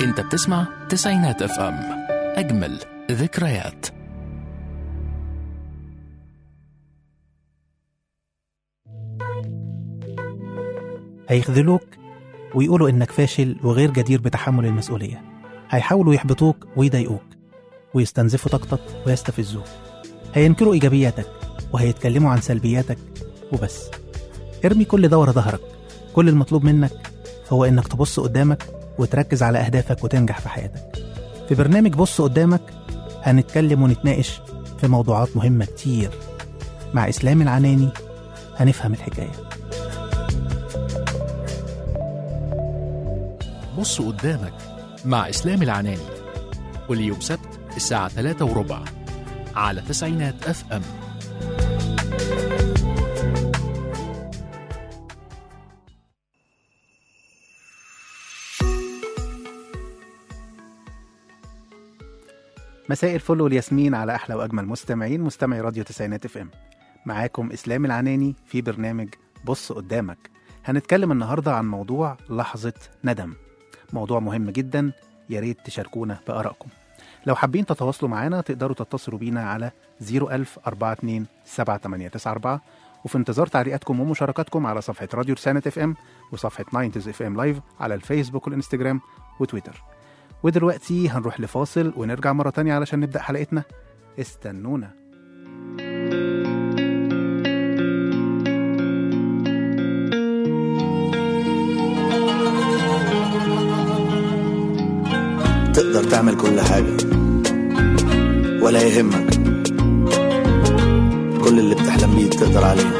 انت بتسمع تسعينات اف ام اجمل ذكريات هيخذلوك ويقولوا إنك فاشل وغير جدير بتحمل المسؤولية هيحاولوا يحبطوك ويضايقوك ويستنزفوا طاقتك ويستفزوك هينكروا إيجابياتك وهيتكلموا عن سلبياتك وبس ارمي كل ده ورا ظهرك كل المطلوب منك هو إنك تبص قدامك وتركز على أهدافك وتنجح في حياتك في برنامج بص قدامك هنتكلم ونتناقش في موضوعات مهمة كتير مع إسلام العناني هنفهم الحكايه بص قدامك مع اسلام العناني كل يوم سبت الساعة 3 وربع على تسعينات اف ام مساء الفل والياسمين على احلى واجمل مستمعين مستمعي راديو تسعينات اف ام معاكم اسلام العناني في برنامج بص قدامك هنتكلم النهارده عن موضوع لحظه ندم موضوع مهم جدا يا ريت تشاركونا بارائكم لو حابين تتواصلوا معانا تقدروا تتصلوا بينا على 01000 42 7894 وفي انتظار تعليقاتكم ومشاركاتكم على صفحه راديو رسالة اف ام وصفحه 90 اف ام لايف على الفيسبوك والانستجرام وتويتر ودلوقتي هنروح لفاصل ونرجع مرة تانية علشان نبدأ حلقتنا استنونا تقدر تعمل كل حاجة ولا يهمك كل اللي بتحلم بيه تقدر عليه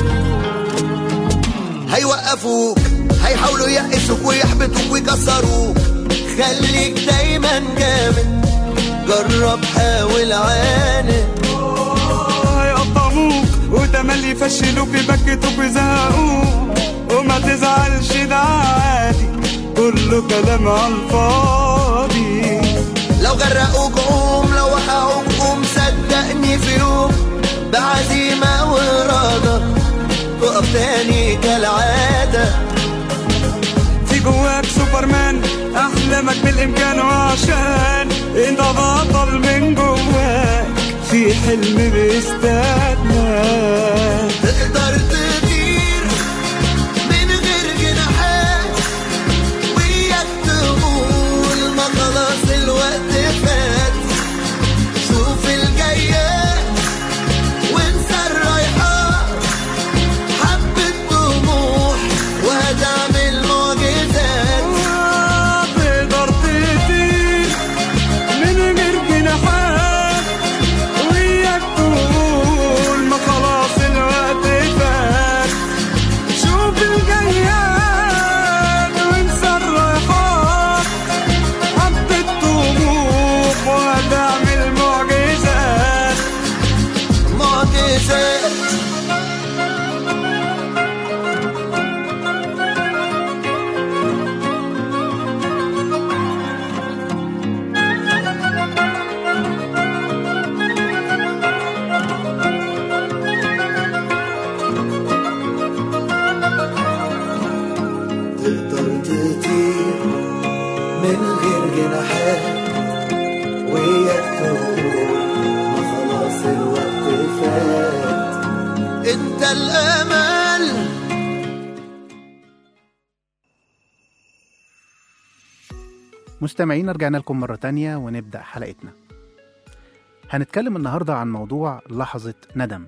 هيوقفوك هيحاولوا يقسوك ويحبطوك ويكسروك خليك دايما جامد جرب حاول عاند هيقطعوك وتملي يفشلوك يبكتوك ويزهقوك وما تزعلش ده عادي كله كلام على الفاضي لو غرقوك قوم لو وقعوك قوم صدقني في يوم بعزيمة وإرادة تقف تاني كالعادة في جواك سوبرمان احلامك بالامكان وعشان انت بطل من جواك في حلم بيستناك تقدر تطير من غير جناحات وياك تقول ما خلاص الوقت فات شوف الجاية وانسى الرايحات حبة طموح وهتعمل معجزات تقدر تطير من غير جناحات وياك تقول ما خلاص الوقت فات شوف الجياد وانسى الرايحات حبة طموح وهتعمل معجزات معجزات تقدر تطير من غير جناحات وياك تقول ما خلاص الوقت فات انت الامل مستمعين رجعنا لكم مرة تانية ونبدأ حلقتنا هنتكلم النهاردة عن موضوع لحظة ندم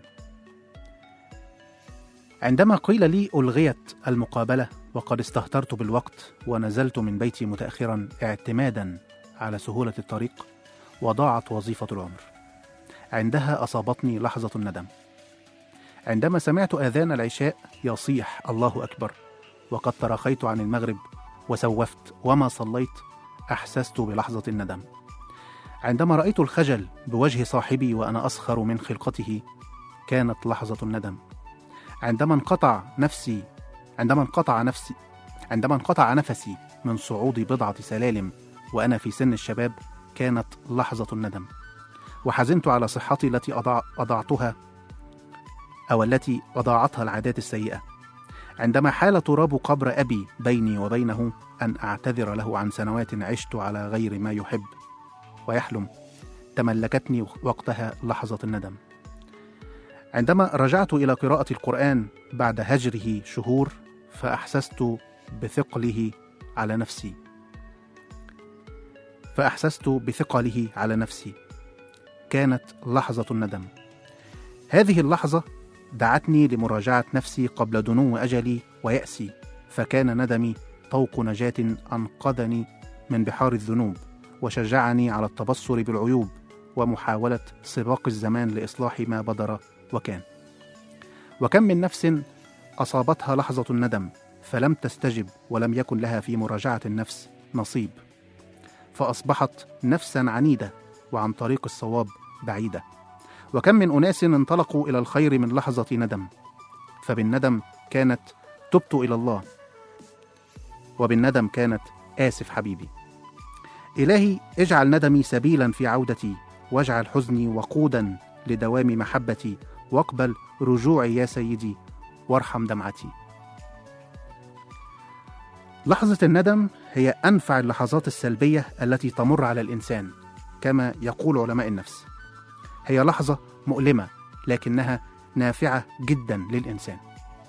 عندما قيل لي ألغيت المقابلة وقد استهترت بالوقت ونزلت من بيتي متأخرا اعتمادا على سهولة الطريق وضاعت وظيفة العمر عندها أصابتني لحظة الندم عندما سمعت آذان العشاء يصيح الله أكبر وقد تراخيت عن المغرب وسوفت وما صليت احسست بلحظه الندم عندما رايت الخجل بوجه صاحبي وانا اسخر من خلقته كانت لحظه الندم عندما انقطع نفسي عندما انقطع نفسي عندما انقطع نفسي من صعود بضعه سلالم وانا في سن الشباب كانت لحظه الندم وحزنت على صحتي التي أضع... اضعتها او التي اضاعتها العادات السيئه عندما حال تراب قبر أبي بيني وبينه أن أعتذر له عن سنوات عشت على غير ما يحب ويحلم تملكتني وقتها لحظة الندم عندما رجعت إلى قراءة القرآن بعد هجره شهور فأحسست بثقله على نفسي فأحسست بثقله على نفسي كانت لحظة الندم هذه اللحظة دعتني لمراجعة نفسي قبل دنو أجلي ويأسي فكان ندمي طوق نجاة أنقذني من بحار الذنوب وشجعني على التبصر بالعيوب ومحاولة سباق الزمان لإصلاح ما بدر وكان وكم من نفس أصابتها لحظة الندم فلم تستجب ولم يكن لها في مراجعة النفس نصيب فأصبحت نفسا عنيدة وعن طريق الصواب بعيدة وكم من أناس انطلقوا إلى الخير من لحظة ندم فبالندم كانت تبت إلى الله وبالندم كانت آسف حبيبي إلهي اجعل ندمي سبيلا في عودتي واجعل حزني وقودا لدوام محبتي واقبل رجوعي يا سيدي وارحم دمعتي لحظة الندم هي أنفع اللحظات السلبية التي تمر على الإنسان كما يقول علماء النفس هي لحظة مؤلمة لكنها نافعة جدا للإنسان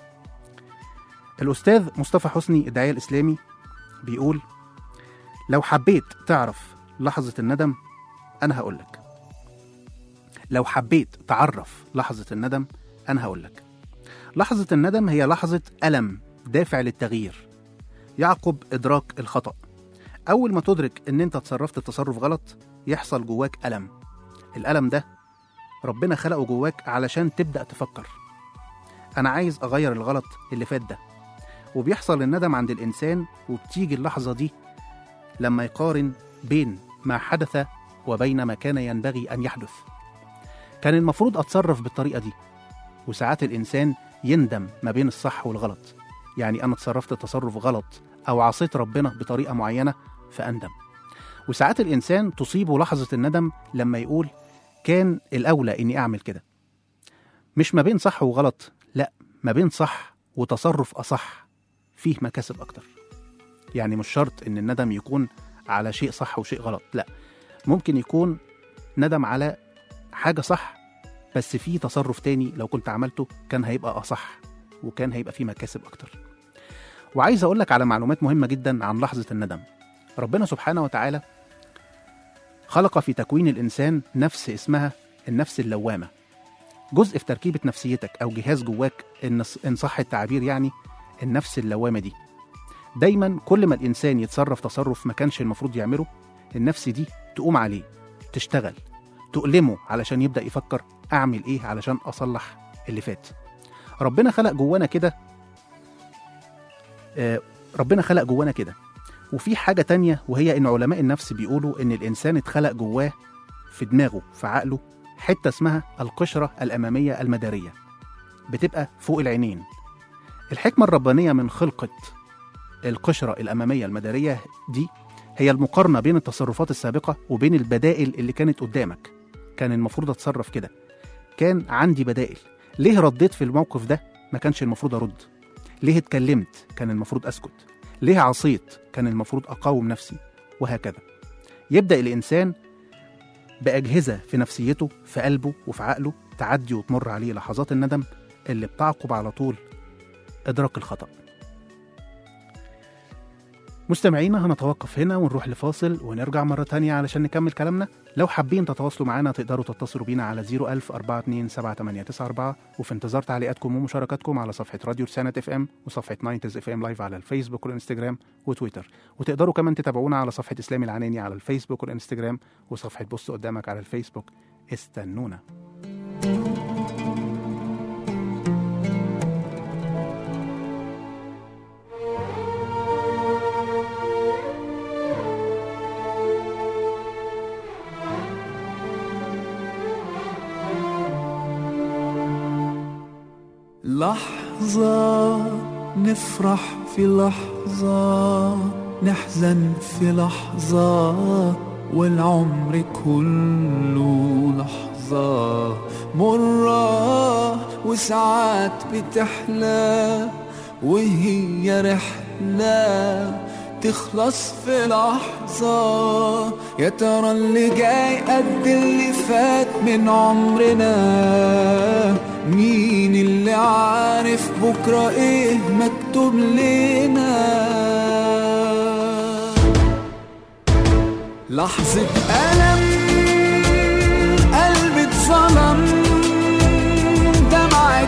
الأستاذ مصطفى حسني الداعية الإسلامي بيقول لو حبيت تعرف لحظة الندم أنا هقولك لو حبيت تعرف لحظة الندم أنا هقولك لحظة الندم هي لحظة ألم دافع للتغيير يعقب إدراك الخطأ أول ما تدرك إن أنت تصرفت تصرف غلط يحصل جواك ألم الألم ده ربنا خلقه جواك علشان تبدأ تفكر أنا عايز أغير الغلط اللي فات ده وبيحصل الندم عند الإنسان وبتيجي اللحظة دي لما يقارن بين ما حدث وبين ما كان ينبغي أن يحدث كان المفروض أتصرف بالطريقة دي وساعات الإنسان يندم ما بين الصح والغلط يعني أنا تصرفت تصرف غلط أو عصيت ربنا بطريقة معينة فأندم وساعات الإنسان تصيبه لحظة الندم لما يقول كان الأولى إني أعمل كده مش ما بين صح وغلط لا ما بين صح وتصرف أصح فيه مكاسب أكتر يعني مش شرط إن الندم يكون على شيء صح وشيء غلط لا ممكن يكون ندم على حاجة صح بس في تصرف تاني لو كنت عملته كان هيبقى أصح وكان هيبقى فيه مكاسب أكتر وعايز أقول لك على معلومات مهمة جدا عن لحظة الندم ربنا سبحانه وتعالى خلق في تكوين الإنسان نفس اسمها النفس اللوامة جزء في تركيبة نفسيتك أو جهاز جواك إن إن صح التعبير يعني النفس اللوامة دي دايما كل ما الإنسان يتصرف تصرف ما كانش المفروض يعمله النفس دي تقوم عليه تشتغل تؤلمه علشان يبدأ يفكر أعمل إيه علشان أصلح اللي فات ربنا خلق جوانا كده آه، ربنا خلق جوانا كده وفي حاجة تانية وهي إن علماء النفس بيقولوا إن الإنسان اتخلق جواه في دماغه في عقله حتة اسمها القشرة الأمامية المدارية بتبقى فوق العينين الحكمة الربانية من خلقة القشرة الأمامية المدارية دي هي المقارنة بين التصرفات السابقة وبين البدائل اللي كانت قدامك كان المفروض أتصرف كده كان عندي بدائل ليه رديت في الموقف ده ما كانش المفروض أرد ليه اتكلمت كان المفروض أسكت ليه عصيت كان المفروض أقاوم نفسي وهكذا يبدأ الإنسان بأجهزة في نفسيته في قلبه وفي عقله تعدي وتمر عليه لحظات الندم اللي بتعقب على طول إدراك الخطأ مستمعينا هنتوقف هنا ونروح لفاصل ونرجع مرة تانية علشان نكمل كلامنا لو حابين تتواصلوا معنا تقدروا تتصلوا بينا على 01000 427 وفي انتظار تعليقاتكم ومشاركاتكم على صفحة راديو رسالة اف ام وصفحة ناينتز اف ام لايف على الفيسبوك والانستجرام وتويتر وتقدروا كمان تتابعونا على صفحة اسلامي العناني على الفيسبوك والانستجرام وصفحة بص قدامك على الفيسبوك استنونا لحظة نفرح في لحظة نحزن في لحظة والعمر كله لحظة مرة وساعات بتحلى وهي رحلة تخلص في لحظة يا ترى اللي جاي قد اللي فات من عمرنا مين اللي عارف بكرة ايه مكتوب لنا لحظة ألم قلبي اتظلم دمعة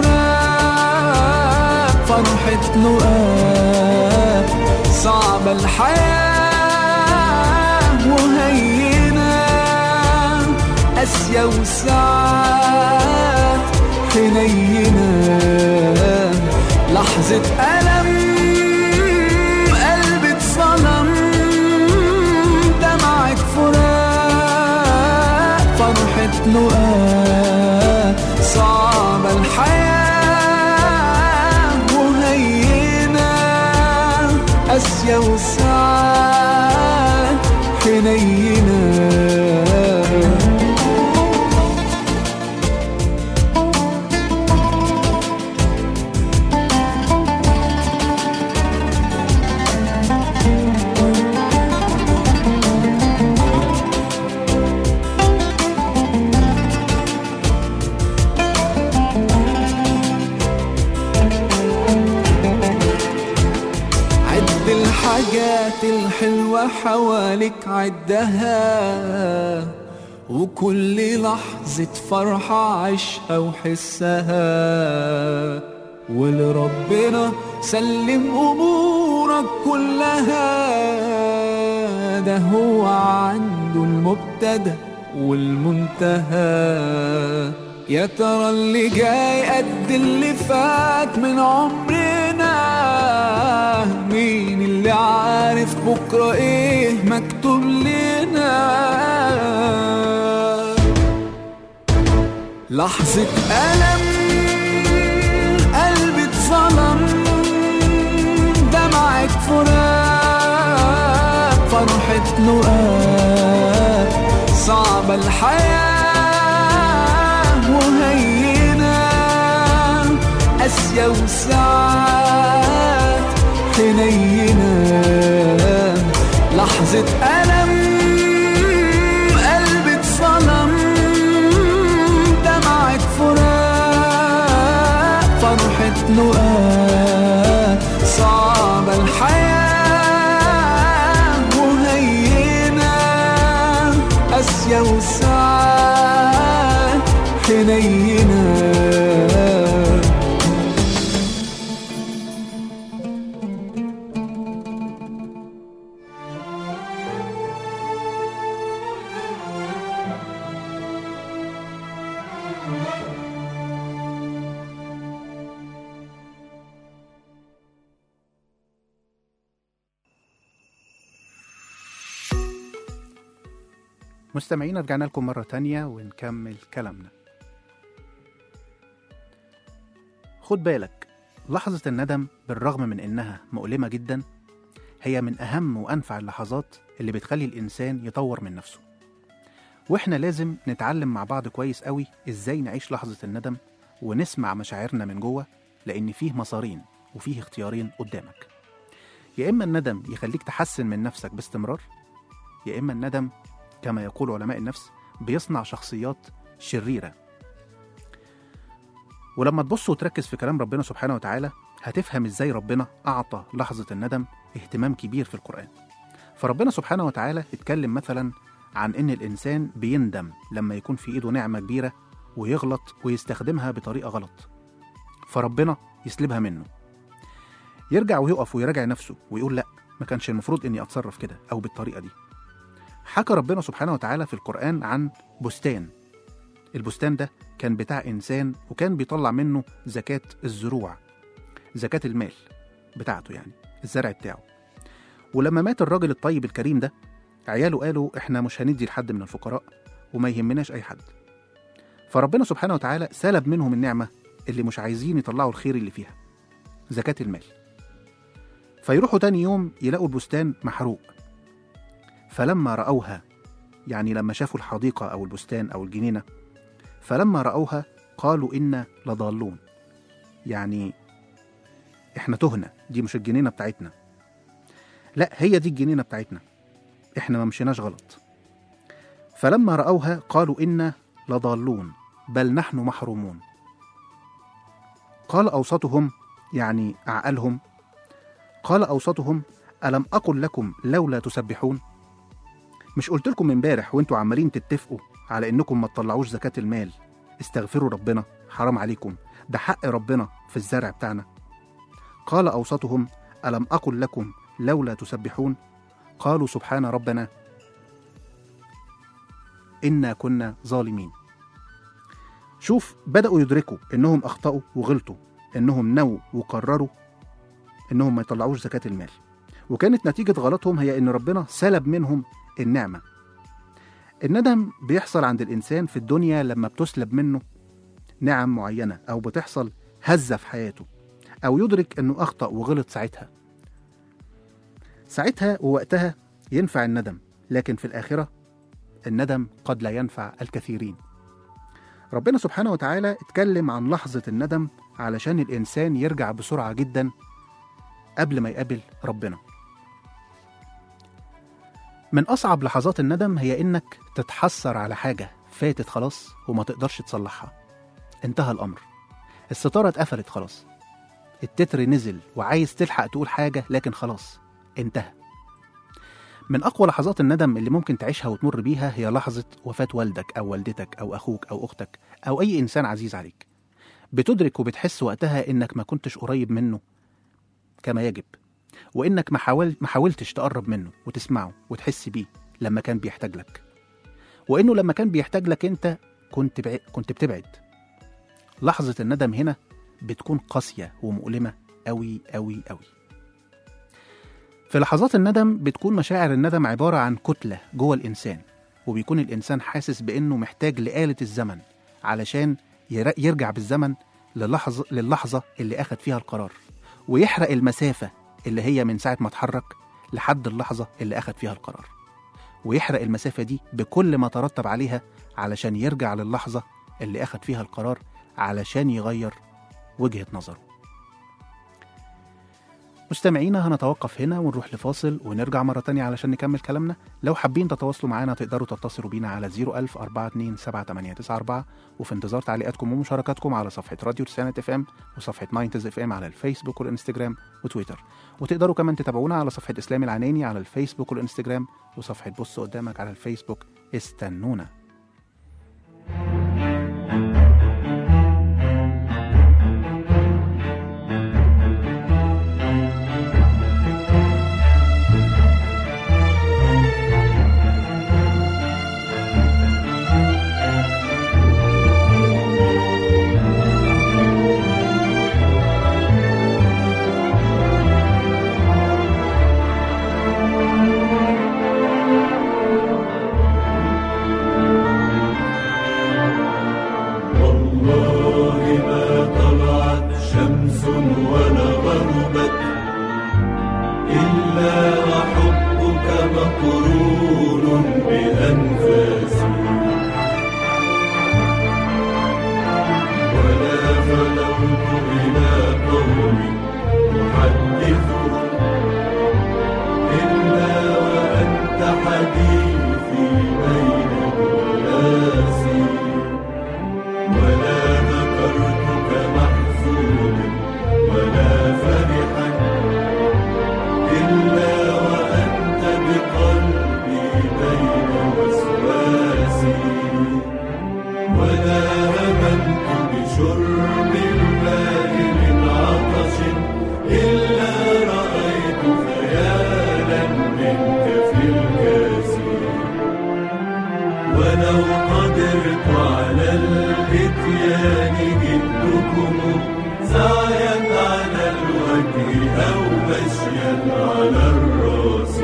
فراق فرحة لقاء صعبة الحياة وهينة قاسية وساعات حنينة لحظة ألم قلبي اتظلم دمعة فراق فرحة لقاء صعبة الحياة وهينة قاسية وساعات حنينة عد الحاجات الحلوة حواليك عدها وكل لحظة فرحة عيشها وحسها ولربنا سلم أمورك كلها ده هو عنده المبتدأ والمنتهى يا ترى اللي جاي قد اللي فات من عمرنا مين اللي عارف بكرة ايه مكتوب لنا لحظة ألم قلبي اتظلم دمعة فراق فرحة لقاء صعبة الحياة وهينة قاسية وساعات حنينة لحظة ألم قلبي اتظلم دمعة فراق فرحة لقاء صعبة الحياة وهينة قاسية وساعات حنينة مستمعين رجعنا لكم مرة تانية ونكمل كلامنا خد بالك لحظة الندم بالرغم من إنها مؤلمة جدا هي من أهم وأنفع اللحظات اللي بتخلي الإنسان يطور من نفسه وإحنا لازم نتعلم مع بعض كويس قوي إزاي نعيش لحظة الندم ونسمع مشاعرنا من جوه لأن فيه مسارين وفيه اختيارين قدامك يا إما الندم يخليك تحسن من نفسك باستمرار يا إما الندم كما يقول علماء النفس بيصنع شخصيات شريرة ولما تبص وتركز في كلام ربنا سبحانه وتعالى هتفهم ازاي ربنا أعطى لحظة الندم اهتمام كبير في القرآن فربنا سبحانه وتعالى اتكلم مثلا عن إن الإنسان بيندم لما يكون في إيده نعمة كبيرة ويغلط ويستخدمها بطريقة غلط فربنا يسلبها منه يرجع ويقف ويراجع نفسه ويقول لأ ما كانش المفروض إني أتصرف كده أو بالطريقة دي حكى ربنا سبحانه وتعالى في القرآن عن بستان البستان ده كان بتاع إنسان وكان بيطلع منه زكاة الزروع زكاة المال بتاعته يعني الزرع بتاعه ولما مات الراجل الطيب الكريم ده عياله قالوا احنا مش هندي لحد من الفقراء وما يهمناش أي حد فربنا سبحانه وتعالى سلب منهم النعمة اللي مش عايزين يطلعوا الخير اللي فيها زكاة المال فيروحوا تاني يوم يلاقوا البستان محروق فلما رأوها يعني لما شافوا الحديقة أو البستان أو الجنينة فلما رأوها قالوا إنا لضالون يعني احنا تهنا دي مش الجنينه بتاعتنا لا هي دي الجنينه بتاعتنا احنا ما مشيناش غلط فلما راوها قالوا انا لضالون بل نحن محرومون قال اوسطهم يعني اعقلهم قال اوسطهم الم اقل لكم لولا تسبحون مش قلت لكم امبارح وانتوا عمالين تتفقوا على انكم ما تطلعوش زكاه المال استغفروا ربنا حرام عليكم ده حق ربنا في الزرع بتاعنا قال اوسطهم الم اقل لكم لولا تسبحون قالوا سبحان ربنا انا كنا ظالمين شوف بداوا يدركوا انهم اخطاوا وغلطوا انهم نووا وقرروا انهم ما يطلعوش زكاه المال وكانت نتيجه غلطهم هي ان ربنا سلب منهم النعمه الندم بيحصل عند الانسان في الدنيا لما بتسلب منه نعم معينه او بتحصل هزه في حياته او يدرك انه اخطا وغلط ساعتها ساعتها ووقتها ينفع الندم لكن في الاخره الندم قد لا ينفع الكثيرين ربنا سبحانه وتعالى اتكلم عن لحظه الندم علشان الانسان يرجع بسرعه جدا قبل ما يقابل ربنا من أصعب لحظات الندم هي إنك تتحسر على حاجة فاتت خلاص وما تقدرش تصلحها انتهى الأمر الستارة اتقفلت خلاص التتر نزل وعايز تلحق تقول حاجة لكن خلاص انتهى من أقوى لحظات الندم اللي ممكن تعيشها وتمر بيها هي لحظة وفاة والدك أو والدتك أو أخوك أو أختك أو أي إنسان عزيز عليك بتدرك وبتحس وقتها إنك ما كنتش قريب منه كما يجب وإنك ما حاول ما حاولتش تقرب منه وتسمعه وتحس بيه لما كان بيحتاج لك وإنه لما كان بيحتاج لك أنت كنت بعيد كنت بتبعد لحظة الندم هنا بتكون قاسية ومؤلمة أوي أوي أوي في لحظات الندم بتكون مشاعر الندم عبارة عن كتلة جوه الإنسان وبيكون الإنسان حاسس بإنه محتاج لآلة الزمن علشان ير- يرجع بالزمن للحظة, للحظة اللي أخد فيها القرار ويحرق المسافة اللي هي من ساعة ما اتحرك لحد اللحظة اللي أخد فيها القرار ويحرق المسافة دي بكل ما ترتب عليها علشان يرجع للحظة اللي أخد فيها القرار علشان يغير وجهة نظره مستمعينا هنتوقف هنا ونروح لفاصل ونرجع مرة تانية علشان نكمل كلامنا لو حابين تتواصلوا معانا تقدروا تتصلوا بينا على 01000 427 وفي انتظار تعليقاتكم ومشاركاتكم على صفحة راديو رسالة اف ام وصفحة ناينتز اف ام على الفيسبوك والانستجرام وتويتر وتقدروا كمان تتابعونا على صفحة اسلام العناني على الفيسبوك والانستجرام وصفحة بص قدامك على الفيسبوك استنونا والله ما طلعت شمس ولا غربت إلا وحبك مقرون بأنفاسي ولا فلوت إلى قوم أحدثهم إلا وأنت حديثي بين الناس ولا ذكرتك محزونا ولا فرحا إلا وأنت بقلبي بين وسواسي ولا هممت بشرب الماء من عطش إلا رأيت خيالا منك في الكاسي ولو قدرت على الاتيان جئتكم سعيا على الوجه او مشيا على الراس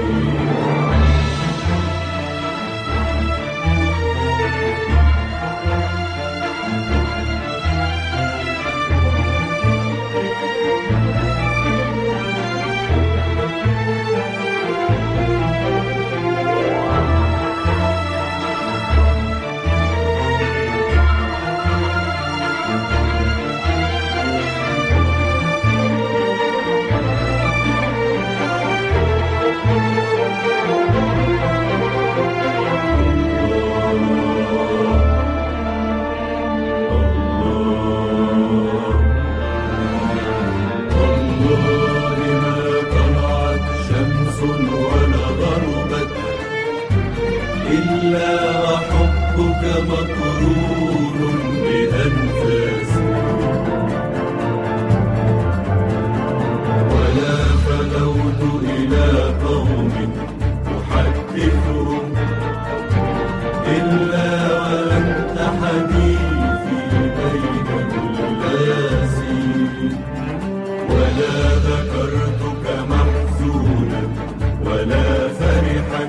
إلا وحبك مقرون بأنفاسي ولا خلوت إلى قوم أحدثهم إلا وأنت حديثي بين الناس ولا ذكرتك محزونا ولا فرحا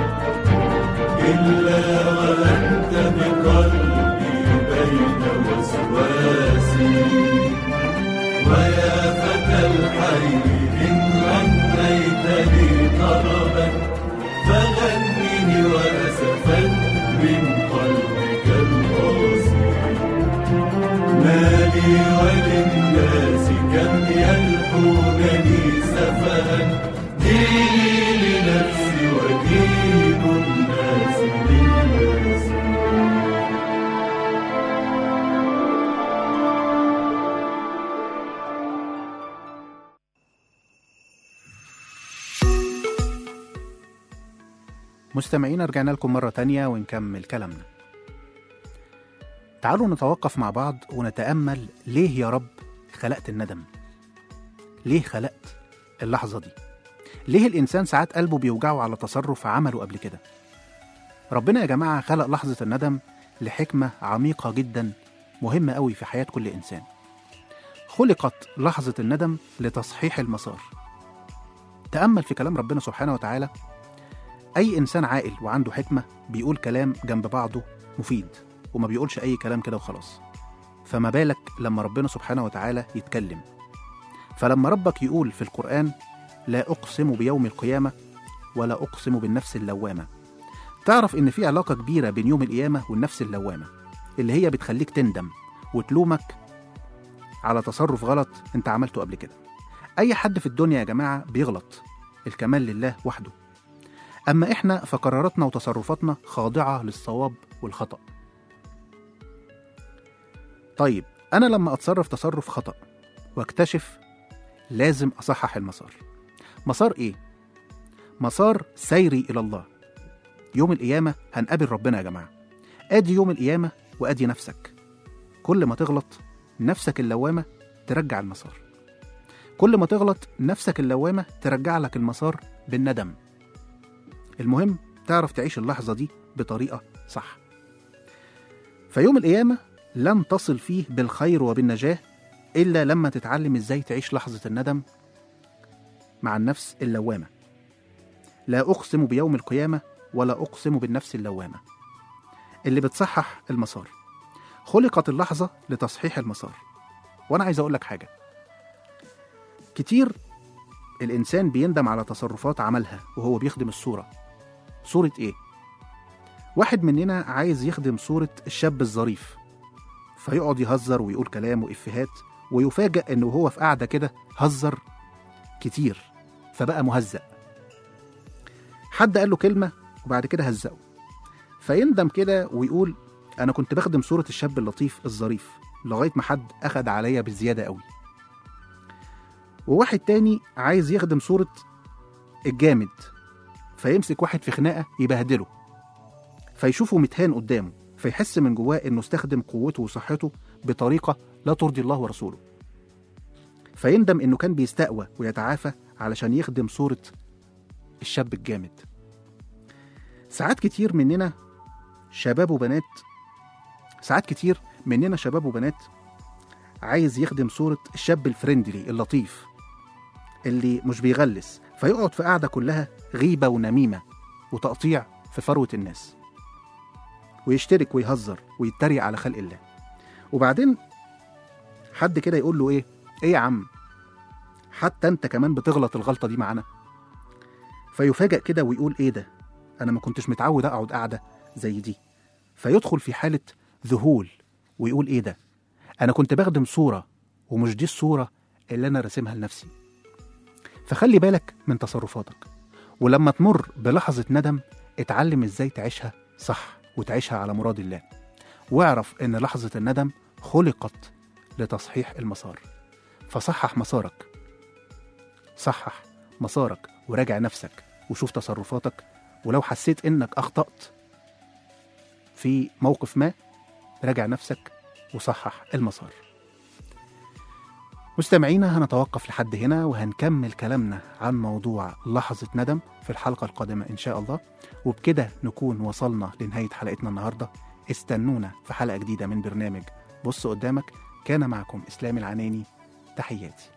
إلا وأنت بقلبي بين وسواسي ويا فتى الحي إن غنيت لي طربا فغنني وأسفا من قلبك القاسي ما لي وللناس كم يلحونني سفها ديني لنفسي ودين الناس للناس مستمعين رجعنا لكم مرة تانية ونكمل كلامنا تعالوا نتوقف مع بعض ونتأمل ليه يا رب خلقت الندم ليه خلقت اللحظة دي ليه الإنسان ساعات قلبه بيوجعه على تصرف عمله قبل كده ربنا يا جماعة خلق لحظة الندم لحكمة عميقة جدا مهمة قوي في حياة كل إنسان خلقت لحظة الندم لتصحيح المسار تأمل في كلام ربنا سبحانه وتعالى أي إنسان عاقل وعنده حكمة بيقول كلام جنب بعضه مفيد وما بيقولش أي كلام كده وخلاص فما بالك لما ربنا سبحانه وتعالى يتكلم فلما ربك يقول في القرآن لا أقسم بيوم القيامة ولا أقسم بالنفس اللوامة تعرف إن في علاقة كبيرة بين يوم القيامة والنفس اللوامة اللي هي بتخليك تندم وتلومك على تصرف غلط أنت عملته قبل كده أي حد في الدنيا يا جماعة بيغلط الكمال لله وحده أما إحنا فقراراتنا وتصرفاتنا خاضعة للصواب والخطأ طيب أنا لما أتصرف تصرف خطأ واكتشف لازم أصحح المسار مسار إيه؟ مسار سيري إلى الله يوم القيامة هنقابل ربنا يا جماعة أدي يوم القيامة وأدي نفسك كل ما تغلط نفسك اللوامة ترجع المسار كل ما تغلط نفسك اللوامة ترجع لك المسار بالندم المهم تعرف تعيش اللحظة دي بطريقة صح فيوم القيامة لن تصل فيه بالخير وبالنجاة إلا لما تتعلم إزاي تعيش لحظة الندم مع النفس اللوامة لا أقسم بيوم القيامة ولا أقسم بالنفس اللوامة اللي بتصحح المسار خلقت اللحظة لتصحيح المسار وأنا عايز أقول لك حاجة كتير الإنسان بيندم على تصرفات عملها وهو بيخدم الصورة صورة إيه؟ واحد مننا عايز يخدم صورة الشاب الظريف فيقعد يهزر ويقول كلام وإفيهات ويفاجأ إنه هو في قعدة كده هزر كتير فبقى مهزأ حد قال له كلمة وبعد كده هزقه فيندم كده ويقول أنا كنت بخدم صورة الشاب اللطيف الظريف لغاية ما حد أخد عليا بالزيادة قوي وواحد تاني عايز يخدم صورة الجامد فيمسك واحد في خناقة يبهدله فيشوفه متهان قدامه فيحس من جواه انه استخدم قوته وصحته بطريقة لا ترضي الله ورسوله فيندم انه كان بيستقوى ويتعافى علشان يخدم صورة الشاب الجامد ساعات كتير مننا شباب وبنات ساعات كتير مننا شباب وبنات عايز يخدم صورة الشاب الفريندلي اللطيف اللي مش بيغلس فيقعد في قعدة كلها غيبة ونميمة وتقطيع في فروة الناس ويشترك ويهزر ويتريق على خلق الله وبعدين حد كده يقول له ايه ايه يا عم حتى انت كمان بتغلط الغلطة دي معانا فيفاجأ كده ويقول ايه ده انا ما كنتش متعود اقعد قعدة زي دي فيدخل في حالة ذهول ويقول ايه ده انا كنت بخدم صورة ومش دي الصورة اللي انا راسمها لنفسي فخلي بالك من تصرفاتك ولما تمر بلحظة ندم اتعلم ازاي تعيشها صح وتعيشها على مراد الله واعرف ان لحظة الندم خلقت لتصحيح المسار فصحح مسارك صحح مسارك وراجع نفسك وشوف تصرفاتك ولو حسيت انك اخطأت في موقف ما راجع نفسك وصحح المسار مستمعينا هنتوقف لحد هنا وهنكمل كلامنا عن موضوع لحظة ندم في الحلقة القادمة إن شاء الله وبكده نكون وصلنا لنهاية حلقتنا النهاردة استنونا في حلقة جديدة من برنامج بص قدامك كان معكم إسلام العناني تحياتي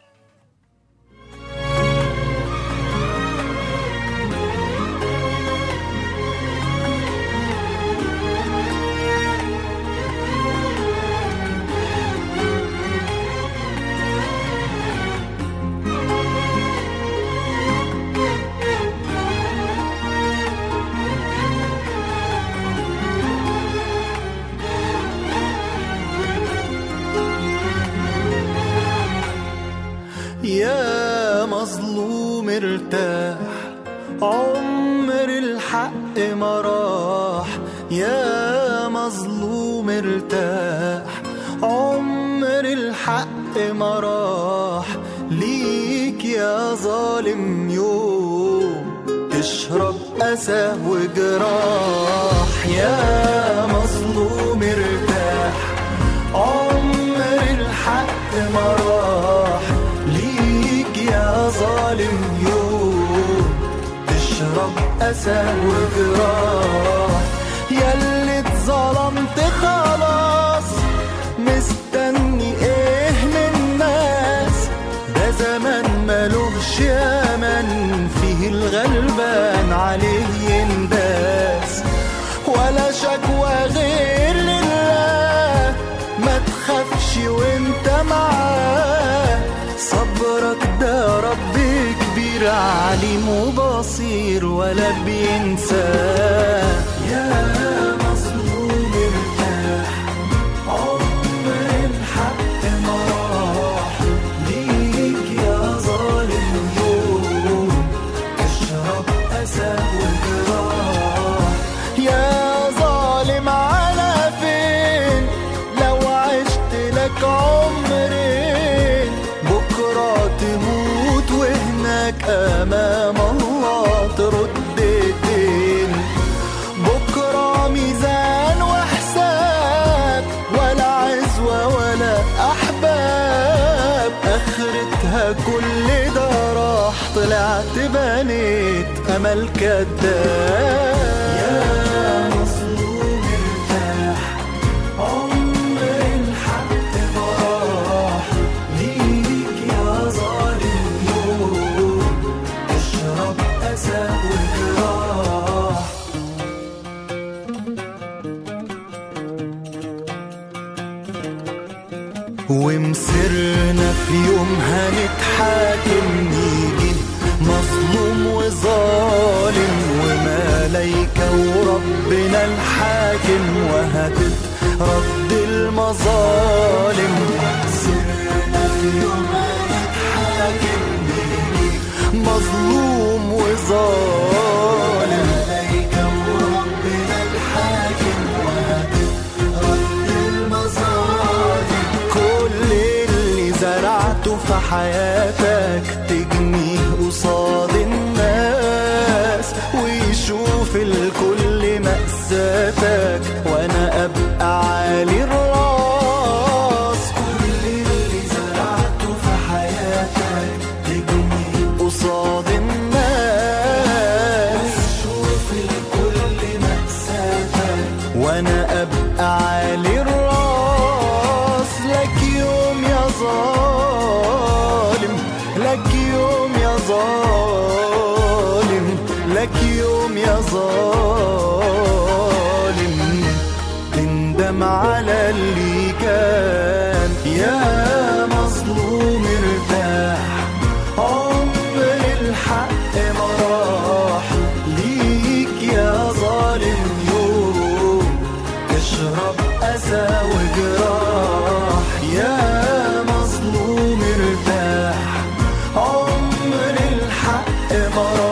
يا مظلوم ارتاح عمر الحق ما راح يا مظلوم ارتاح عمر الحق ما راح ليك يا ظالم يوم تشرب أسى وجراح يا مظلوم ارتاح عمر الحق ما راح ليك يا ظالم يوم تشرب أسى وجراح ياللي اتظلمت خلاص مستني ايه من الناس ده زمان ملوش يمن فيه الغلبان عليه ينداس ولا شكوى غير لله ما تخافش وانت معاه صبرك ده رب كبير عليم وبصير ولا بينساه يا مظلوم ارتاح عمر الحق ما راح ليك يا ظالم يوم اشرب أسى وجراح يا ظالم على فين لو عشت لك عمرين بكرة تموت وهناك أمام الله ترد الدين بكرة ميزان وحساب ولا عزوة ولا أحباب آخرتها كل ده راح طلعت بنيت أمل كداب يا مظلوم ارتاح عمر الحق راح ليك يا ظالم يوم اشرب أسى وجراح ومسرنا في يوم هنتحاكم نيجي مظلوم وظالم وملايكة وربنا الحاكم وهتترد المظالم سرنا في يوم هنتحاكم نيجي مظلوم وظالم ملايكة وربنا الحاكم وهتترد المظالم كل اللي زرعته في حياتك تجنيه قصاد الناس ويشوف الكل مأساتك وانا ابقى عالي الراس كل اللي زرعته في حياتك تجنيه قصاد الناس ويشوف الكل مأساتك وانا ابقى عالي الراس لك يوم يا ظالم لك يوم يا ظالم لك يوم يا ظالم تندم على اللي كان يا مظلوم ارتاح عمر الحق ما راح ليك يا ظالم يوم تشرب أسى وجراح يا مظلوم ارتاح عمر الحق ما راح